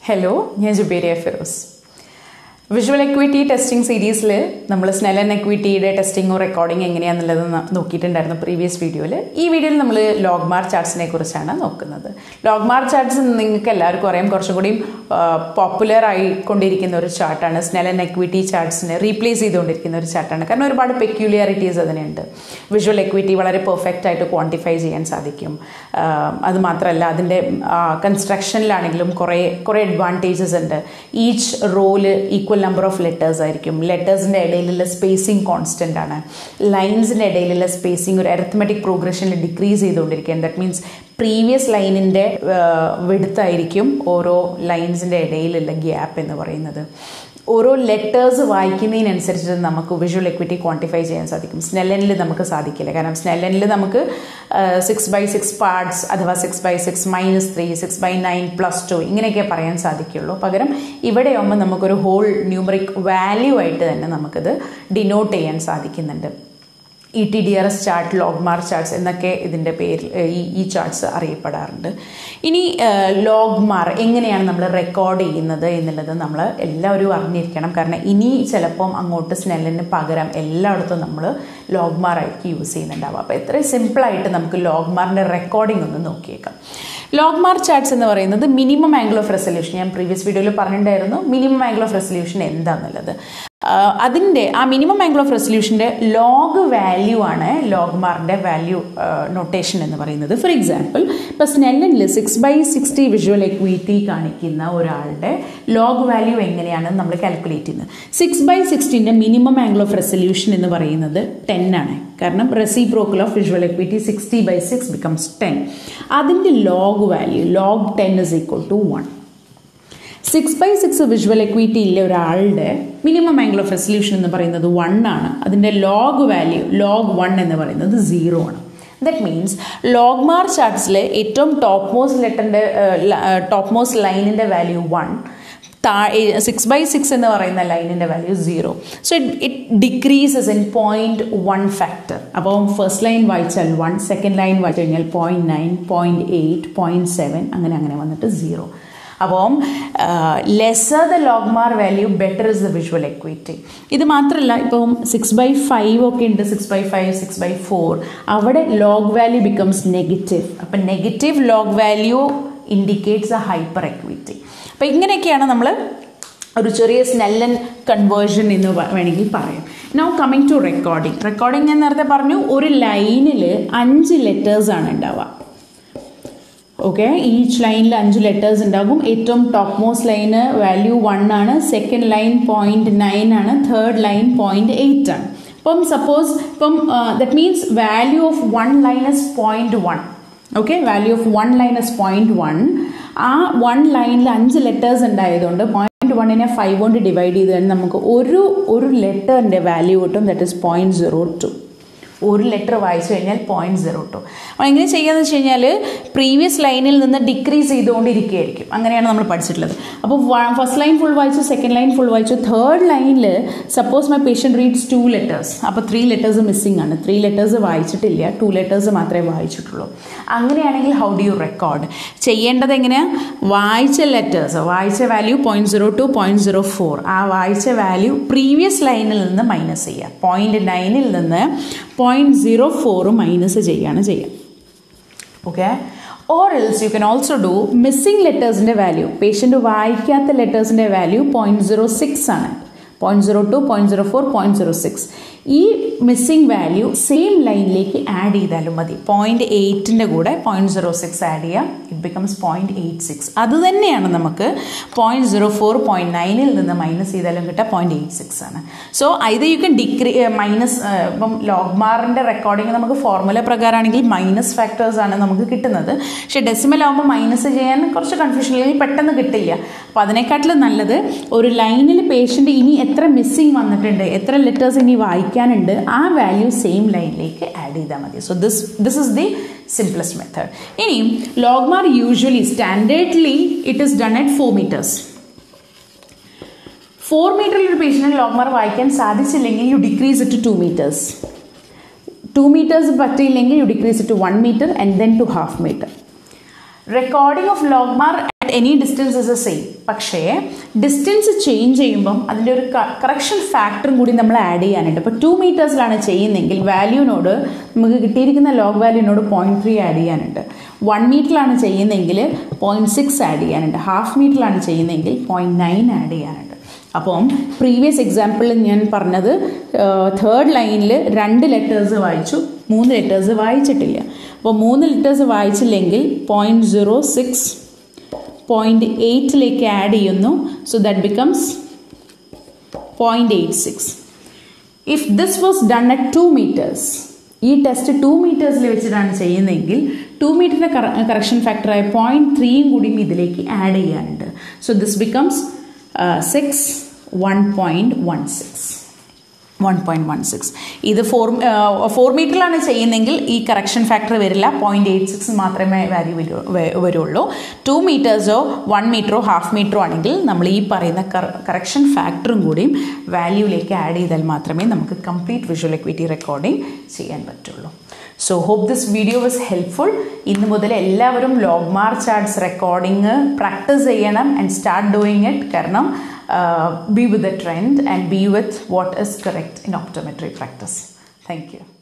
Hello ഞാൻ Jubairiya Firoz visual acuity testing സീരീസിൽ നമ്മൾ സ്നെലൻ എക്വിറ്റിയുടെ ടെസ്റ്റിങ്ങോ റെക്കോർഡിംഗ് എങ്ങനെയാണെന്നുള്ളത് ന- നോക്കിയിട്ടുണ്ടായിരുന്നു പ്രീവിയസ് വീഡിയോയിൽ ഈ വീഡിയോയിൽ നമ്മൾ ലോഗ്മാർ ചാർട്സിനെ കുറിച്ചാണ് നോക്കുന്നത് ലോഗ്മാർ ചാർട്ട്സ് നിങ്ങൾക്ക് എല്ലാവർക്കും അറിയാം കുറച്ചും കൂടി പോപ്പുലർ ആയിക്കൊണ്ടിരിക്കുന്ന ഒരു ചാർട്ടാണ് സ്നെലൻ എക്വിറ്റി ചാർട്ട്സിനെ റീപ്ലേസ് ചെയ്തുകൊണ്ടിരിക്കുന്ന ഒരു ചാർട്ടാണ് കാരണം ഒരുപാട് പെക്യുലിയാരിറ്റീസ് അതിനുണ്ട് വിഷ്വൽ എക്വിറ്റി വളരെ പെർഫെക്റ്റ് ആയിട്ട് ക്വാണ്ടിഫൈ ചെയ്യാൻ സാധിക്കും ആ, അത് മാത്രമല്ല അതിൻ്റെ കൺസ്ട്രക്ഷനിലാണെങ്കിലും കുറേ കുറേ അഡ്വാൻറ്റേജസ് ഉണ്ട് each row equal number of letters ആയിരിക്കും ലെറ്റേഴ്സിൻ്റെ ഇടയിലുള്ള സ്പേസിങ് കോൺസ്റ്റൻ്റ് ആണ് ലൈൻസിൻ്റെ ഇടയിലുള്ള സ്പേസിങ് ഒരു അരിത്മെറ്റിക് പ്രോഗ്രഷനിൽ ഡിക്രീസ് ചെയ്തുകൊണ്ടിരിക്കുകയാണ് ദാറ്റ് മീൻസ് പ്രീവിയസ് ലൈനിൻ്റെ വെടുത്തായിരിക്കും ഓരോ ലൈൻസിൻ്റെ ഇടയിലുള്ള ഗ്യാപ്പ് എന്ന് പറയുന്നത് ഓരോ ലെറ്റേഴ്സ് വായിക്കുന്നതിനനുസരിച്ച് നമുക്ക് വിഷ്വൽ എക്വിറ്റി ക്വാണ്ടിഫൈ ചെയ്യാൻ സാധിക്കും സ്നെല്ലനിൽ നമുക്ക് സാധിക്കില്ല കാരണം സ്നെല്ലനിൽ നമുക്ക് സിക്സ് ബൈ സിക്സ് പാർട്സ് അഥവാ six by six minus three six by nine plus two ഇങ്ങനെയൊക്കെ പറയാൻ സാധിക്കുള്ളൂ പകരം ഇവിടെ ആകുമ്പോൾ നമുക്കൊരു ഹോൾ ന്യൂമറിക് വാല്യൂ ആയിട്ട് തന്നെ നമുക്കിത് ഡിനോട്ട് ചെയ്യാൻ സാധിക്കുന്നുണ്ട് E T D R S chart logMAR charts എന്നൊക്കെ ഇതിൻ്റെ പേരിൽ ഏഹ്, ഈ ഈ ചാർട്ട്സ് അറിയപ്പെടാറുണ്ട് ഇനി ലോഗ്മാർ എങ്ങനെയാണ് നമ്മൾ റെക്കോർഡ് ചെയ്യുന്നത് എന്നുള്ളത് നമ്മൾ എല്ലാവരും അറിഞ്ഞിരിക്കണം കാരണം ഇനി ചിലപ്പം അങ്ങോട്ട് സ്നെല്ലിന് പകരം എല്ലായിടത്തും നമ്മൾ ലോഗ്മാർ ആയിരിക്കും യൂസ് ചെയ്യുന്നുണ്ടാവുക അപ്പോൾ എത്രയും സിമ്പിളായിട്ട് നമുക്ക് ലോഗ്മാറിൻ്റെ റെക്കോർഡിംഗ് ഒന്ന് നോക്കിയേക്കാം ലോഗ്മാർ ചാർട്ട്സ് എന്ന് പറയുന്നത് മിനിമം ആംഗിൾ ഓഫ് റെസൊല്യൂഷൻ ഞാൻ പ്രീവിയസ് വീഡിയോയിൽ പറഞ്ഞിട്ടുണ്ടായിരുന്നു മിനിമം ആംഗിൾ ഓഫ് റെസൊല്യൂഷൻ എന്താണെന്നുള്ളത് ആഹ് അതിൻ്റെ ആ മിനിമം ആംഗിൾ ഓഫ് റെസൊല്യൂഷൻ്റെ ലോഗ് വാല്യൂ ആണ് ലോഗ്മാറിൻ്റെ വാല്യൂ നൊട്ടേഷൻ എന്ന് പറയുന്നത് ഫോർ എക്സാമ്പിൾ ഇപ്പോൾ സ്നെല്ലനിൽ six by sixty visual acuity കാണിക്കുന്ന ഒരാളുടെ ലോഗ് വാല്യൂ എങ്ങനെയാണ് നമ്മൾ കാൽക്കുലേറ്റ് ചെയ്യുന്നത് സിക്സ് ബൈ സിക്സ്റ്റീൻ്റെ മിനിമം ആംഗിൾ ഓഫ് റെസൊല്യൂഷൻ എന്ന് പറയുന്നത് ടെൻ ആണ് കാരണം reciprocal of visual acuity sixty by six becomes ten അതിൻ്റെ log value log ten is equal to one six by six visual acuity ഇല്ല ഒരാളുടെ മിനിമം ആംഗിൾ ഓഫ് റെസൊല്യൂഷൻ എന്ന് പറയുന്നത് one ആണ് അതിൻ്റെ ലോഗ് വാല്യൂ ലോഗ് വൺ എന്ന് പറയുന്നത് zero ആണ് ദറ്റ് മീൻസ് ലോഗ്മാർ ചാർട്ട്സിൽ ഏറ്റവും ടോപ്പ് മോസ്റ്റ് ലെറ്ററിൻ്റെ ടോപ്പ് മോസ്റ്റ് ലൈനിൻ്റെ വാല്യൂ വൺ താ സിക്സ് ബൈ സിക്സ് എന്ന് പറയുന്ന ലൈനിൻ്റെ value zero so it it decreases in point one factor അപ്പോൾ ഫസ്റ്റ് ലൈൻ വായിച്ചാൽ വൺ സെക്കൻഡ് ലൈൻ വായിച്ചു കഴിഞ്ഞാൽ point nine point eight point seven അങ്ങനെ അങ്ങനെ വന്നിട്ട് സീറോ അപ്പം lesser the logMAR value better is the visual acuity ഇത് മാത്രമല്ല ഇപ്പം സിക്സ് ബൈ ഫൈവ് ഒക്കെ ഉണ്ട് six by five six by four അവിടെ ലോഗ് വാല്യൂ ബിക്കംസ് നെഗറ്റീവ് അപ്പം negative log value indicates a hyper acuity അപ്പം ഇങ്ങനെയൊക്കെയാണ് നമ്മൾ ഒരു ചെറിയ സ്നെല്ലൻ കൺവേർഷൻ എന്ന് വ- വേണമെങ്കിൽ പറയാം now coming to recording recording ഞാൻ നേരത്തെ പറഞ്ഞു ഒരു ലൈനിൽ അഞ്ച് ലെറ്റേഴ്സ് ആണ് ഉണ്ടാവുക ഓക്കെ ഈച്ച് ലൈനിൽ അഞ്ച് ലെറ്റേഴ്സ് ഉണ്ടാകും ഏറ്റവും top most line value one ആണ് സെക്കൻഡ് ലൈൻ പോയിന്റ് നയൻ ആണ് തേർഡ് ലൈൻ പോയിന്റ് എയ്റ്റ് ആണ് അപ്പം സപ്പോസ് ഇപ്പം that means value of one line is point one okay value of one line is point one ആ one ലൈനിൽ അഞ്ച് letters ഉണ്ടായതുകൊണ്ട് point വണ്ണിനെ ഫൈവ് കൊണ്ട് ഡിവൈഡ് ചെയ്ത് കഴിഞ്ഞാൽ നമുക്ക് ഒരു ഒരു ലെറ്ററിൻ്റെ വാല്യൂ കിട്ടും that is point zero two ഒരു ലെറ്റർ വായിച്ചു കഴിഞ്ഞാൽ പോയിന്റ് സീറോ ടു അപ്പോൾ എങ്ങനെ ചെയ്യാന്ന് വെച്ച് കഴിഞ്ഞാൽ പ്രീവിയസ് ലൈനിൽ നിന്ന് ഡിക്രീസ് ചെയ്തുകൊണ്ടിരിക്കുകയായിരിക്കും അങ്ങനെയാണ് നമ്മൾ പഠിച്ചിട്ടുള്ളത് അപ്പോൾ ഫസ്റ്റ് ലൈൻ ഫുൾ വായിച്ചു സെക്കൻഡ് ലൈൻ ഫുൾ വായിച്ചു തേർഡ് ലൈനിൽ suppose my patient reads two letters അപ്പോൾ ത്രീ ലെറ്റേഴ്സ് മിസ്സിംഗ് ആണ് ത്രീ ലെറ്റേഴ്സ് വായിച്ചിട്ടില്ല ടു ലെറ്റേഴ്സ് മാത്രമേ വായിച്ചിട്ടുള്ളൂ അങ്ങനെയാണെങ്കിൽ ഹൗ ഡു യു റെക്കോർഡ് ചെയ്യേണ്ടത് എങ്ങനെയാണ് വായിച്ച ലെറ്റേഴ്സ് വായിച്ച value point zero two point zero four ആ വായിച്ച വാല്യൂ പ്രീവിയസ് ലൈനിൽ നിന്ന് മൈനസ് ചെയ്യുക പോയിന്റ് നയനിൽ നിന്ന് പോയിന്റ് സീറോ ഫോർ മൈനസ് ചെയ്യുകയാണ് ചെയ്യുക okay or else you can also do missing ലെറ്റേഴ്സിൻ്റെ വാല്യൂ പേഷ്യൻ്റ് വായിക്കാത്ത ലെറ്റേഴ്സിൻ്റെ വാല്യൂ പോയിന്റ് സീറോ സിക്സ് ആണ് point zero two point zero four point zero six ഈ മിസ്സിംഗ് വാല്യൂ സെയിം ലൈനിലേക്ക് ആഡ് ചെയ്താലും മതി പോയിന്റ് എയ്റ്റിൻ്റെ കൂടെ പോയിന്റ് സീറോ സിക്സ് ആഡ് ചെയ്യാം it becomes point eight six അത് തന്നെയാണ് നമുക്ക് പോയിന്റ് സീറോ ഫോർ പോയിന്റ് നയനിൽ നിന്ന് മൈനസ് ചെയ്താലും കിട്ടുക പോയിന്റ് എയ്റ്റ് സിക്സ് ആണ് സോ ഇത് യു കൻ ഡിക്രീ മൈനസ് ഇപ്പം ലോഗ്മാറിൻ്റെ റെക്കോർഡിംഗ് നമുക്ക് ഫോർമുല പ്രകാരമാണെങ്കിൽ മൈനസ് ഫാക്ടേഴ്സ് ആണ് നമുക്ക് കിട്ടുന്നത് പക്ഷേ ഡെസിമൽ ആകുമ്പോൾ മൈനസ് ചെയ്യാൻ കുറച്ച് കൺഫ്യൂഷൻ അല്ലെങ്കിൽ പെട്ടെന്ന് കിട്ടില്ല അപ്പോൾ അതിനെക്കാട്ടിലും നല്ലത് ഒരു ലൈനിൽ പേഷ്യൻ്റ് ഇനി എത്ര മിസ്സിങ് വന്നിട്ടുണ്ട് എത്ര ലെറ്റേഴ്സ് ഇനി വായിക്കാനുണ്ട് ആ വാല്യൂ സെയിം ലൈനിലേക്ക് ആഡ് ചെയ്താൽ മതി so this this is the simplest method ഇനി logMAR usually standardly it is done at four metres four മീറ്ററിൽ ഒരു പേഷ്യൻറ്റിന് ലോഗ്മാർ വായിക്കാൻ സാധിച്ചില്ലെങ്കിൽ you decrease it to two metres two metres പറ്റിയില്ലെങ്കിൽ you decrease it to one metre and then to half metre recording of logMAR at any distance is a same പക്ഷേ distance change ചെയ്യുമ്പം അതിൻ്റെ ഒരു correction ഫാക്ടറും കൂടി നമ്മൾ add ചെയ്യാനുണ്ട് ഇപ്പോൾ ടു മീറ്റേഴ്സിലാണ് ചെയ്യുന്നതെങ്കിൽ വാല്യൂനോട് നമുക്ക് കിട്ടിയിരിക്കുന്ന ലോഗ് വാല്യൂനോട് പോയിൻറ്റ് ത്രീ ആഡ് ചെയ്യാനുണ്ട് വൺ മീറ്ററിലാണ് ചെയ്യുന്നതെങ്കിൽ പോയിൻറ്റ് സിക്സ് ആഡ് ചെയ്യാനുണ്ട് ഹാഫ് മീറ്ററിലാണ് ചെയ്യുന്നതെങ്കിൽ പോയിൻറ്റ് നയൻ ആഡ് ചെയ്യാനുണ്ട് അപ്പം പ്രീവിയസ് എക്സാമ്പിളിൽ ഞാൻ പറഞ്ഞത് തേർഡ് ലൈനിൽ രണ്ട് ലെറ്റേഴ്സ് വായിച്ചു മൂന്ന് ലെറ്റേഴ്സ് വായിച്ചിട്ടില്ല അപ്പോൾ മൂന്ന് ലെറ്റേഴ്സ് വായിച്ചില്ലെങ്കിൽ പോയിൻറ്റ് സീറോ സിക്സ് പോയിൻറ്റ് എയ്റ്റിലേക്ക് ആഡ് ചെയ്യുന്നു so that becomes point eight six if this was done at two metres ഈ ടെസ്റ്റ് ടു മീറ്റേഴ്സിൽ വെച്ചിട്ടാണ് ചെയ്യുന്നതെങ്കിൽ ടു മീറ്ററിൻ്റെ കറക്ഷൻ ഫാക്ടറായ പോയിൻറ്റ് ത്രീയും കൂടിയും ഇതിലേക്ക് ആഡ് ചെയ്യാനുണ്ട് so this becomes six one point one six one point one six ഇത് ഫോർ ഫോർ മീറ്ററിലാണ് ചെയ്യുന്നതെങ്കിൽ ഈ കറക്ഷൻ ഫാക്ടർ വരില്ല പോയിൻറ്റ് എയ്റ്റ് സിക്സ് മാത്രമേ വാല്യൂ വരുള്ളൂ ടു മീറ്റേഴ്സോ വൺ മീറ്ററോ ഹാഫ് മീറ്ററോ ആണെങ്കിൽ നമ്മൾ ഈ പറയുന്ന കറക്ഷൻ ഫാക്ടറും കൂടിയും വാല്യൂയിലേക്ക് ആഡ് ചെയ്താൽ മാത്രമേ നമുക്ക് കംപ്ലീറ്റ് വിഷ്വൽ എക്വിറ്റി റെക്കോർഡിംഗ് ചെയ്യാൻ പറ്റുള്ളൂ so hope this video was helpful ഇന്ന് മുതൽ എല്ലാവരും logMAR charts recording practice ചെയ്യണം ആൻഡ് സ്റ്റാർട്ട് ഡൂയിങ് ഇറ്റ് കാരണം be with the trend and be with what is correct in optometry practice. Thank you.